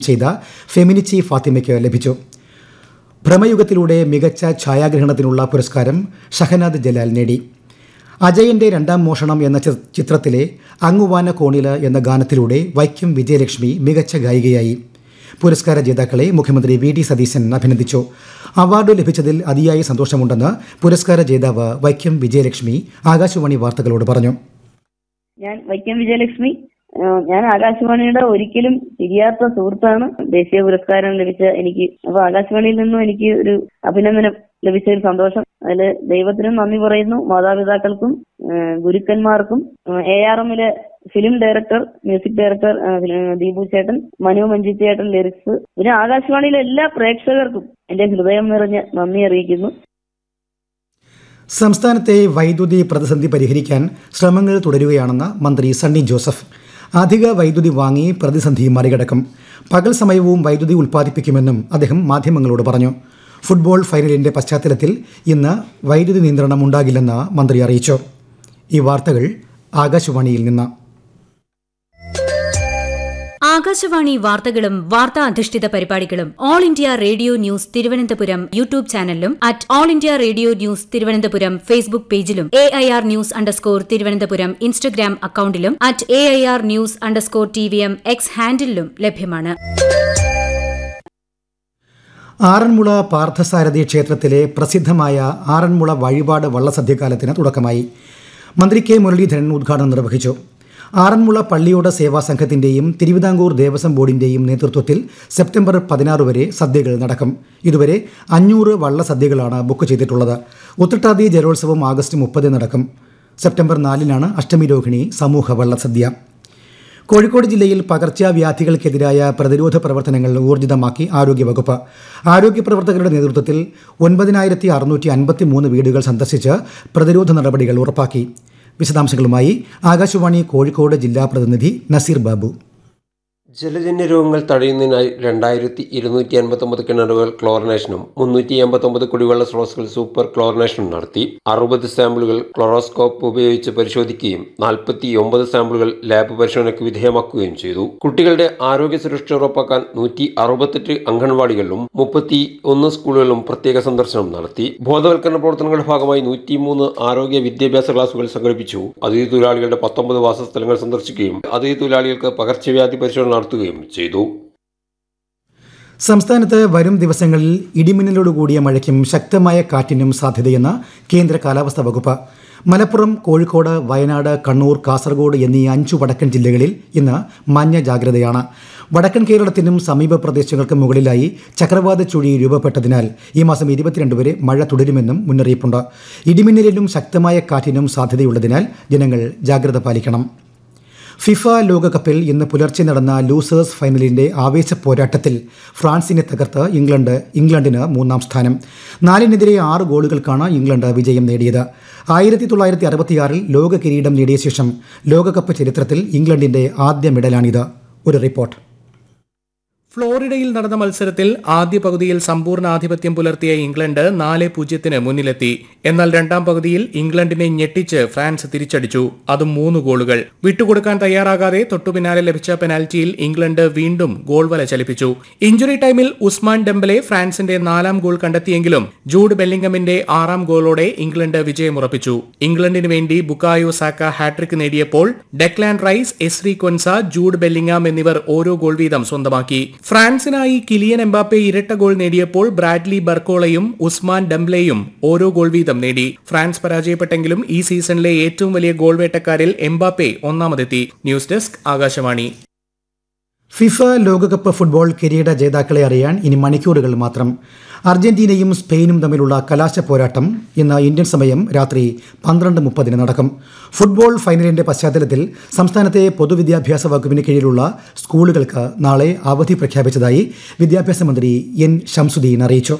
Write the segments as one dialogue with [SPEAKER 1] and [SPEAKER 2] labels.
[SPEAKER 1] ചെയ്ത ഫെമിനിച്ചി ഫാത്തിമയ്ക്ക് ലഭിച്ചു ഭ്രമയുഗത്തിലൂടെ മികച്ച ഛായാഗ്രഹണത്തിനുള്ള പുരസ്കാരം ഷഹനാദ് ജലാൽ നേടി അജയന്റെ രണ്ടാം മോഷണം എന്ന ചി- ചിത്രത്തിലെ അങ്ങുവാന കോണില് എന്ന ഗാനത്തിലൂടെ വൈക്കം വിജയലക്ഷ്മി മികച്ച ഗായികയായി പുരസ്കാര ജേതാക്കളെ മുഖ്യമന്ത്രി വി ഡി സതീശൻ അഭിനന്ദിച്ചു അവാർഡ് ലഭിച്ചതിൽ അതിയായ സന്തോഷമുണ്ടെന്ന് പുരസ്കാര ജേതാവ് വൈക്കം വിജയലക്ഷ്മി ആകാശവാണി വാർത്തകളോട് പറഞ്ഞു
[SPEAKER 2] ഞാൻ വൈക്കം വിജയലക്ഷ്മി ആ, ഞാൻ ആകാശവാണിയുടെ ഒരിക്കലും തിരിയാത്ത സുഹൃത്താണ് ദേശീയ പുരസ്കാരം ലഭിച്ച എനിക്ക് അപ്പൊ ആകാശവാണിയിൽ നിന്നും എനിക്ക് ഒരു അഭിനന്ദനം ലഭിച്ചതിൽ സന്തോഷം അതിൽ ദൈവത്തിനും നന്ദി പറയുന്നു മാതാപിതാക്കൾക്കും ആ, ഗുരുക്കന്മാർക്കും എ ആർ എമ്മിലെ ഫിലിം ഡയറക്ടർ മ്യൂസിക് ഡയറക്ടർ ആ, ഫിലിം- ദീപു ചേട്ടൻ മനു മഞ്ജിത്ത് ചേട്ടൻ ലിറിക്സ് പിന്നെ ആകാശവാണിയിലെ എല്ലാ പ്രേക്ഷകർക്കും എന്റെ ഹൃദയം നിറഞ്ഞ നന്ദി അറിയിക്കുന്നു
[SPEAKER 1] സംസ്ഥാനത്തെ വൈദ്യുതി പ്രതിസന്ധി പരിഹരിക്കാൻ ശ്രമങ്ങൾ തുടരുകയാണെന്ന് മന്ത്രി സണ്ണി ജോസഫ് അധിക വൈദ്യുതി വാങ്ങി പ്രതിസന്ധി മറികടക്കും പകൽ സമയവും വൈദ്യുതി ഉൽപ്പാദിപ്പിക്കുമെന്നും അദ്ദേഹം മാധ്യമങ്ങളോട് പറഞ്ഞു ഫുട്ബോൾ ഫൈനലിന്റെ പശ്ചാത്തലത്തിൽ ഇന്ന് വൈദ്യുതി നിയന്ത്രണം ഉണ്ടാകില്ലെന്ന് മന്ത്രി അറിയിച്ചു ഈ വാർത്തകൾ ആകാശവാണിയിൽ നിന്ന്
[SPEAKER 3] ആകാശവാണി വാർത്തകളും വാർത്താ അധിഷ്ഠിത പരിപാടികളും All India Radio news Thiruvananthapuram YouTube ചാനലിലും at All India Radio news Thiruvananthapuram Facebook പേജിലും A I R news underscore Thiruvananthapuram Instagram അക്കൌണ്ടിലും at A I R news underscore T V M X ഹാൻഡിലും ലഭ്യമാണ്
[SPEAKER 1] ആറന്മുള പാർത്ഥസാരഥി ക്ഷേത്രത്തിലെ പ്രസിദ്ധമായ ആറന്മുള വഴിപാട് വള്ളസദ്യകാലത്തിന് തുടക്കമായി മന്ത്രി കെ മുരളീധരൻ ഉദ്ഘാടനം നിർവഹിച്ചു ആറന്മുള പള്ളിയോട സേവാ സംഘത്തിന്റെയും തിരുവിതാംകൂർ ദേവസ്വം ബോർഡിന്റെയും നേതൃത്വത്തിൽ സെപ്റ്റംബർ പതിനാറ് വരെ സദ്യകൾ നടക്കും ഇതുവരെ അഞ്ഞൂറ് വള്ളസദ്യകളാണ് ബുക്ക് ചെയ്തിട്ടുള്ളത് ഉത്രട്ടാതി ജലോത്സവം ആഗസ്റ്റ് മുപ്പത് നടക്കും സെപ്റ്റംബർ നാലിനാണ് അഷ്ടമി രോഹിണി സമൂഹ വള്ളസദ്യ കോഴിക്കോട് ജില്ലയിൽ പകർച്ചവ്യാധികൾക്കെതിരായ പ്രതിരോധ പ്രവർത്തനങ്ങൾ ഊർജിതമാക്കി ആരോഗ്യവകുപ്പ് ആരോഗ്യ പ്രവർത്തകരുടെ നേതൃത്വത്തിൽ ഒൻപതിനായിരത്തി അറുന്നൂറ്റി അൻപത്തി മൂന്ന് വീടുകൾ സന്ദർശിച്ച് പ്രതിരോധ നടപടികൾ ഉറപ്പാക്കി വിശദാംശങ്ങളുമായി ആകാശവാണി കോഴിക്കോട് ജില്ലാ പ്രതിനിധി നസീർ ബാബു
[SPEAKER 4] ജലജന്യ രോഗങ്ങൾ തടയുന്നതിനായി രണ്ടായിരത്തി ഇരുന്നൂറ്റി അൻപത്തൊമ്പത് കിണറുകൾ ക്ലോറിനേഷനും മുന്നൂറ്റി എൺപത്തൊമ്പത് കുടിവെള്ള സ്രോതസ്സുകൾ സൂപ്പർ ക്ലോറിനേഷനും നടത്തി അറുപത് സാമ്പിളുകൾ ക്ലോറോസ്കോപ്പ് ഉപയോഗിച്ച് പരിശോധിക്കുകയും നാൽപ്പത്തി ഒമ്പത് സാമ്പിളുകൾ ലാബ് പരിശോധനയ്ക്ക് വിധേയമാക്കുകയും ചെയ്തു കുട്ടികളുടെ ആരോഗ്യ സുരക്ഷ ഉറപ്പാക്കാൻ നൂറ്റി അറുപത്തെട്ട് അംഗൻവാടികളിലും മുപ്പത്തി ഒന്ന് സ്കൂളുകളിലും പ്രത്യേക സന്ദർശനം നടത്തി ബോധവൽക്കരണ പ്രവർത്തനങ്ങളുടെ ഭാഗമായി നൂറ്റിമൂന്ന് ആരോഗ്യ വിദ്യാഭ്യാസ ക്ലാസുകൾ സംഘടിപ്പിച്ചു അതിഥി തൊഴിലാളികളുടെ പത്തൊമ്പത് വാസസ്ഥലങ്ങൾ സന്ദർശിക്കുകയും അതിഥി തൊഴിലാളികൾക്ക് പകർച്ചവ്യാധി പരിശോധന നടത്തുകയും ചെയ്തു
[SPEAKER 1] സംസ്ഥാനത്ത് വരും ദിവസങ്ങളിൽ ഇടിമിന്നലോടുകൂടിയ മഴയ്ക്കും ശക്തമായ കാറ്റിനും സാധ്യതയെന്ന് കേന്ദ്ര കാലാവസ്ഥാ വകുപ്പ് മലപ്പുറം കോഴിക്കോട് വയനാട് കണ്ണൂർ കാസർഗോഡ് എന്നീ അഞ്ചു വടക്കൻ ജില്ലകളിൽ ഇന്ന് മഞ്ഞ ജാഗ്രതയാണ് വടക്കൻ കേരളത്തിനും സമീപ പ്രദേശങ്ങൾക്ക് മുകളിലായി ചക്രവാത ചുഴി രൂപപ്പെട്ടതിനാൽ ഈ മാസം ഇരുപത്തിരണ്ട് വരെ മഴ തുടരുമെന്നും മുന്നറിയിപ്പുണ്ട് ഇടിമിന്നലിനും ശക്തമായ കാറ്റിനും സാധ്യതയുള്ളതിനാൽ ജനങ്ങൾ ജാഗ്രത പാലിക്കണം ഫിഫ ലോകകപ്പിൽ ഇന്ന് പുലർച്ചെ നടന്ന ലൂസേഴ്സ് ഫൈനലിന്റെ ആവേശ പോരാട്ടത്തിൽ ഫ്രാൻസിനെ തകർത്ത് ഇംഗ്ലണ്ട് ഇംഗ്ലണ്ടിന് മൂന്നാം സ്ഥാനം നാലിനെതിരെ ആറ് ഗോളുകൾക്കാണ് ഇംഗ്ലണ്ട് വിജയം നേടിയത് ആയിരത്തി തൊള്ളായിരത്തി അറുപത്തിയാറിൽ ലോക കിരീടം നേടിയ ശേഷം ലോകകപ്പ് ചരിത്രത്തിൽ ഇംഗ്ലണ്ടിന്റെ ആദ്യ മെഡലാണിത് ഒരു റിപ്പോർട്ട്
[SPEAKER 5] ഫ്ലോറിഡയിൽ നടന്ന മത്സരത്തിൽ ആദ്യ പകുതിയിൽ സമ്പൂർണ്ണ ആധിപത്യം പുലർത്തിയ ഇംഗ്ലണ്ട് നാല് പൂജ്യത്തിന് മുന്നിലെത്തി എന്നാൽ രണ്ടാം പകുതിയിൽ ഇംഗ്ലണ്ടിനെ ഞെട്ടിച്ച് ഫ്രാൻസ് തിരിച്ചടിച്ചു അതും മൂന്ന് ഗോളുകൾ വിട്ടുകൊടുക്കാൻ തയ്യാറാകാതെ തൊട്ടുപിന്നാലെ ലഭിച്ച പെനാൽറ്റിയിൽ ഇംഗ്ലണ്ട് വീണ്ടും ഗോൾ വല ചലിപ്പിച്ചു ഇഞ്ചുറി ടൈമിൽ ഉസ്മാൻ ഡെംബലെ ഫ്രാൻസിന്റെ നാലാം ഗോൾ കണ്ടെത്തിയെങ്കിലും ജൂഡ് ബെല്ലിംഗമിന്റെ ആറാം ഗോളോടെ ഇംഗ്ലണ്ട് വിജയമുറപ്പിച്ചു ഇംഗ്ലണ്ടിന് വേണ്ടി ബുക്കായോ സാക്ക ഹാട്രിക് നേടിയപ്പോൾ Declan Rice Ezri Konsa Jude Bellingham എന്നിവർ ഓരോ ഗോൾ വീതം സ്വന്തമാക്കി ഫ്രാൻസിനായി കിലിയൻ എംബാപ്പെ ഇരട്ട ഗോൾ നേടിയപ്പോൾ ബ്രാഡ്ലി ബർക്കോളയും ഉസ്മാൻ ഡംബ്ലെയും ഓരോ ഗോൾ വീതം നേടി ഫ്രാൻസ് പരാജയപ്പെട്ടെങ്കിലും ഈ സീസണിലെ ഏറ്റവും വലിയ ഗോൾ വേട്ടക്കാരിൽ എംബാപ്പെ ഒന്നാമതെത്തി ന്യൂസ് ഡെസ്ക് ആകാശവാണി
[SPEAKER 1] ഫിഫ ലോകകപ്പ് ഫുട്ബോൾ കിരീട ജേതാക്കളെ അറിയാൻ ഇനി മണിക്കൂറുകൾ മാത്രം അർജന്റീനയും സ്പെയിനും തമ്മിലുള്ള കലാശ പോരാട്ടം ഇന്ന് ഇന്ത്യൻ സമയം രാത്രി പന്ത്രണ്ട് മുപ്പതിന് നടക്കും ഫുട്ബോൾ ഫൈനലിന്റെ പശ്ചാത്തലത്തിൽ സംസ്ഥാനത്തെ പൊതുവിദ്യാഭ്യാസ വകുപ്പിന് കീഴിലുള്ള സ്കൂളുകൾക്ക് നാളെ അവധി പ്രഖ്യാപിച്ചതായി വിദ്യാഭ്യാസ മന്ത്രി എൻ ഷംസുദ്ദീൻ അറിയിച്ചു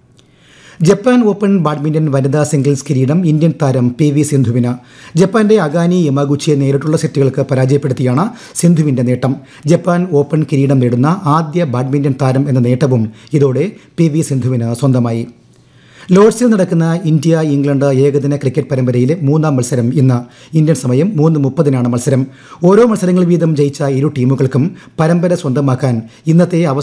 [SPEAKER 1] ജപ്പാൻ ഓപ്പൺ ബാഡ്മിന്റൺ വനിതാ സിംഗിൾസ് കിരീടം ഇന്ത്യൻ താരം പി വി സിന്ധുവിന് ജപ്പാന്റെ അഗാനി യമാഗുച്ചിയെ നേരിട്ടുള്ള സെറ്റുകൾക്ക് പരാജയപ്പെടുത്തിയാണ് സിന്ധുവിന്റെ നേട്ടം ജപ്പാൻ ഓപ്പൺ കിരീടം നേടുന്ന ആദ്യ ബാഡ്മിന്റൺ താരം എന്ന നേട്ടവും ഇതോടെ പി വി സിന്ധുവിന് സ്വന്തമായി ലോർഡ്സിൽ നടക്കുന്ന ഇന്ത്യ ഇംഗ്ലണ്ട് ഏകദിന ക്രിക്കറ്റ് പരമ്പരയിലെ മൂന്നാം മത്സരം ഇന്ന് ഇന്ത്യൻ സമയം മൂന്ന് മുപ്പതിനാണ് മത്സരം ഓരോ മത്സരങ്ങൾ വീതം ജയിച്ച ഇരു ടീമുകൾക്കും പരമ്പര സ്വന്തമാക്കാൻ ഇന്നത്തെ അവസാന